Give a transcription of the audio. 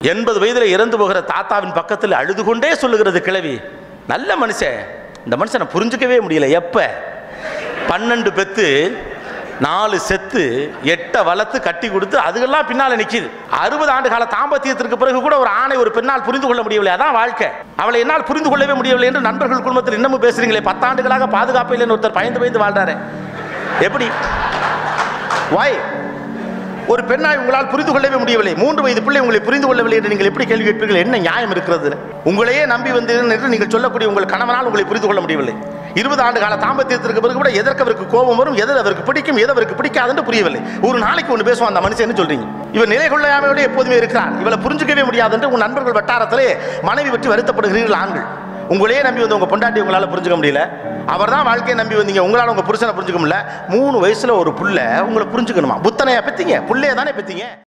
எண்பது வயதில் இறந்து போகிற தாத்தாவின் பக்கத்தில் அழுது கொண்டே சொல்லுகிறது கிழவி நல்ல மனுஷன் இந்த மனுஷனை புரிஞ்சுக்கவே முடியல எப்ப பன்னெண்டு பெத்து நாலு செத்து எட்டை வளர்த்து கட்டி கொடுத்து அதுக்கெல்லாம் பின்னால நிக்குது அறுபது ஆண்டு கால தாம்பத்தியத்திற்கு பிறகு கூட ஒரு ஆணை ஒரு பெண்ணால் புரிந்து கொள்ள முடியவில்லை அதான் வாழ்க்கை அவளை என்னால் புரிந்து கொள்ளவே முடியவில்லை என்று நண்பர்கள் குடும்பத்தில் இன்னமும் பேசுறீங்களே பத்தாண்டுகளாக பாதுகாப்பு இல்லைன்னு ஒருத்தர் பயந்து பயந்து வாழ்றாரு எப்படி வாய் ஒரு பெண்ணாய் உங்களால் புரிந்து கொள்ளவே முடியவில்லை மூன்று வயது பிள்ளை உங்களை புரிந்து கொள்ளவில்லை என்று நீங்கள் எப்படி கேள்வி கேட்பீர்கள் என்ன நியாயம் இருக்கிறது உங்களையே நம்பி வந்தீர்கள் என்று நீங்கள் சொல்லக்கூடிய உங்கள் கணவனால் உங்களை புரிந்து கொள்ள முடியவில்லை இருபது ஆண்டு கால தாம்பத்தியத்திற்கு பிறகு கூட எதற்கு அவருக்கு கோபம் வரும் எது அவருக்கு பிடிக்கும் எது அவருக்கு பிடிக்காதுன்னு புரியவில்லை ஒரு நாளைக்கு ஒன்று பேசுவான் அந்த மனுஷன் சொல்றீங்க இவன் நிலை கொள்ளையாமையோடு எப்போதுமே இருக்கிறான் இவளை புரிஞ்சுக்கவே முடியாது என்று உன் நண்பர்கள் வட்டாரத்திலே மனைவி பற்றி வருத்தப்படுகிறீர்கள் ஆண்கள் உங்களையே நம்பி வந்து உங்க பொண்டாட்டி உங்களால புரிஞ்சுக்க முடியல அவர் தான் வாழ்க்கையை நம்பி வந்தீங்க உங்களால உங்க புருஷனை புரிஞ்சுக்க முடியல மூணு வயசுல ஒரு புள்ள உங்களை புரிஞ்சுக்கணுமா புத்தனையா பெத்தீங்க புள்ளைய தானே பெத்தீங்க